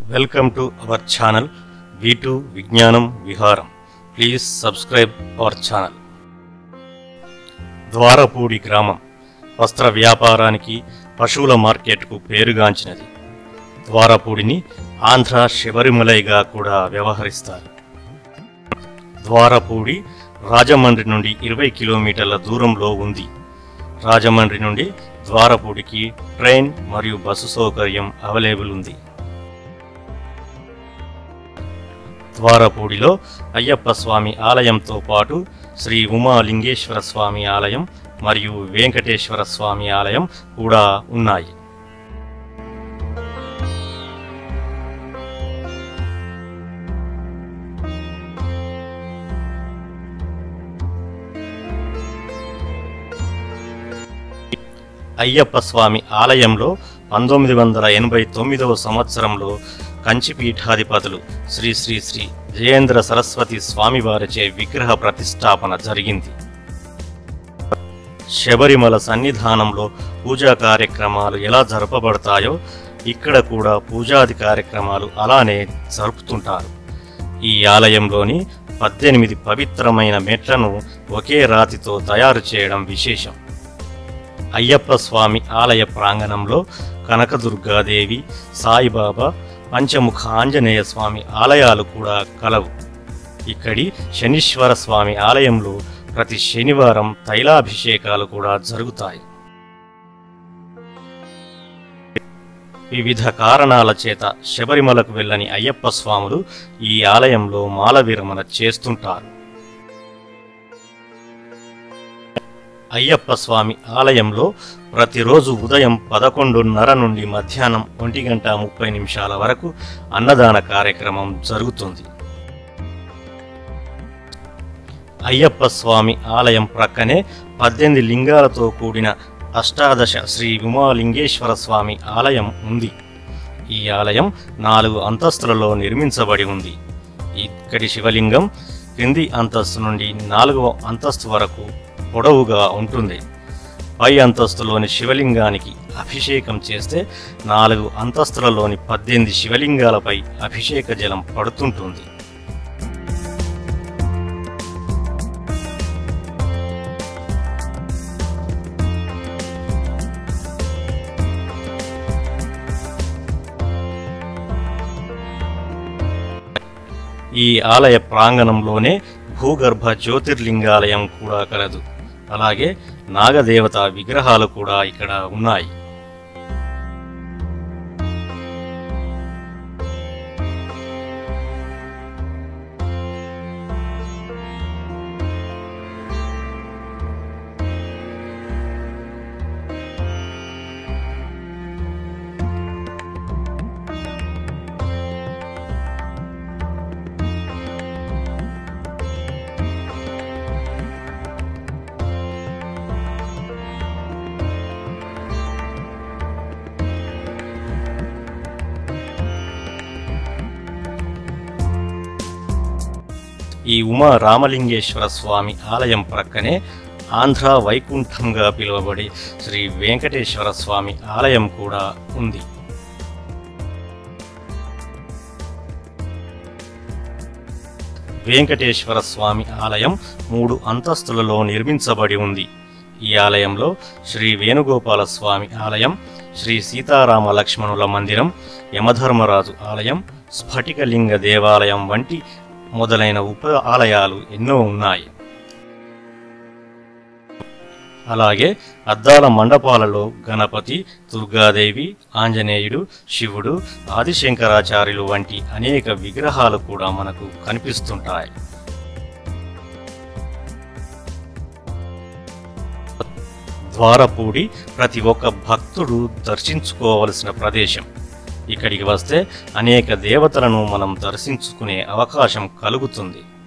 welcome to our channel వి2 విజ్ఞానం విహారం please subscribe our channel Dwarapudi గ్రామం వస్త్ర వ్యాపారానికి పశువుల మార్కెట్కు పేరుగాంచినది ద్వారపూడిని ఆంధ్ర శబరిమలైగా కూడా వ్యవహరిస్తారు ద్వారపూడి రాజమండ్రి నుండి ఇరవై కిలోమీటర్ల దూరంలో ఉంది రాజమండ్రి నుండి ద్వారపూడికి ట్రైన్ మరియు బస్సు సౌకర్యం అవైలబుల్ ఉంది ద్వారపూడిలో అయ్యప్ప స్వామి ఆలయంతో పాటు శ్రీ ఉమాలింగేశ్వర స్వామి ఆలయం మరియు వెంకటేశ్వర స్వామి ఆలయం కూడా ఉన్నాయి అయ్యప్ప స్వామి ఆలయంలో పంతొమ్మిది వందల ఎనభై తొమ్మిదవ సంవత్సరంలో కంచిపీఠాధిపతులు శ్రీ శ్రీ శ్రీ జయేంద్ర సరస్వతి స్వామివారిచే విగ్రహ ప్రతిష్టాపన జరిగింది శబరిమల సన్నిధానంలో పూజా కార్యక్రమాలు ఎలా జరపబడతాయో ఇక్కడ కూడా పూజాది కార్యక్రమాలు అలానే జరుపుతుంటారు ఈ ఆలయంలోని పద్దెనిమిది పవిత్రమైన మెట్లను ఒకే రాతితో తయారు చేయడం విశేషం అయ్యప్ప స్వామి ఆలయ ప్రాంగణంలో కనకదుర్గాదేవి సాయిబాబా పంచముఖ ఆంజనేయ స్వామి ఆలయాలు కూడా కలవు ఇక్కడి శనీశ్వర స్వామి ఆలయంలో ప్రతి శనివారం తైలాభిషేకాలు కూడా జరుగుతాయి వివిధ కారణాల చేత శబరిమలకు వెళ్ళని అయ్యప్ప స్వాములు ఈ ఆలయంలో మాల విరమణ చేస్తుంటారు అయ్యప్ప స్వామి ఆలయంలో ప్రతిరోజు ఉదయం పదకొండున్నర నుండి మధ్యాహ్నం ఒంటి గంట ముప్పై నిమిషాల వరకు అన్నదాన కార్యక్రమం జరుగుతుంది అయ్యప్ప స్వామి ఆలయం ప్రక్కనే పద్దెనిమిది లింగాలతో కూడిన అష్టాదశ శ్రీ ఉమాలింగేశ్వర స్వామి ఆలయం ఉంది ఈ ఆలయం నాలుగు అంతస్తులలో నిర్మించబడి ఉంది ఇక్కడి శివలింగం క్రింది అంతస్తు నుండి నాలుగవ అంతస్తు వరకు పొడవుగా ఉంటుంది పై అంతస్తులోని శివలింగానికి అభిషేకం చేస్తే నాలుగు అంతస్తులలోని పద్దెనిమిది శివలింగాలపై అభిషేక జలం పడుతుంటుంది ఈ ఆలయ ప్రాంగణంలోనే భూగర్భ జ్యోతిర్లింగాలయం కూడా కలదు అలాగే నాగదేవత విగ్రహాలు కూడా ఇక్కడ ఉన్నాయి ఈ ఉమా రామలింగేశ్వర స్వామి ఆలయం ప్రక్కనే ఆంధ్ర వైకుంఠంగా పిలువబడే శ్రీ వెంకటేశ్వర స్వామి ఆలయం కూడా ఉంది వెంకటేశ్వర స్వామి ఆలయం మూడు అంతస్తులలో నిర్మించబడి ఉంది ఈ ఆలయంలో శ్రీ వేణుగోపాల స్వామి ఆలయం శ్రీ సీతారామ లక్ష్మణుల మందిరం యమధర్మరాజు ఆలయం స్ఫటికలింగ దేవాలయం వంటి మొదలైన ఉప ఆలయాలు ఎన్నో ఉన్నాయి అలాగే అద్దాల మండపాలలో గణపతి దుర్గాదేవి ఆంజనేయుడు శివుడు ఆదిశంకరాచార్యులు వంటి అనేక విగ్రహాలు కూడా మనకు కనిపిస్తుంటాయి ద్వారపూడి ప్రతి ఒక్క భక్తుడు దర్శించుకోవలసిన ప్రదేశం ఇక్కడికి వస్తే అనేక దేవతలను మనం దర్శించుకునే అవకాశం కలుగుతుంది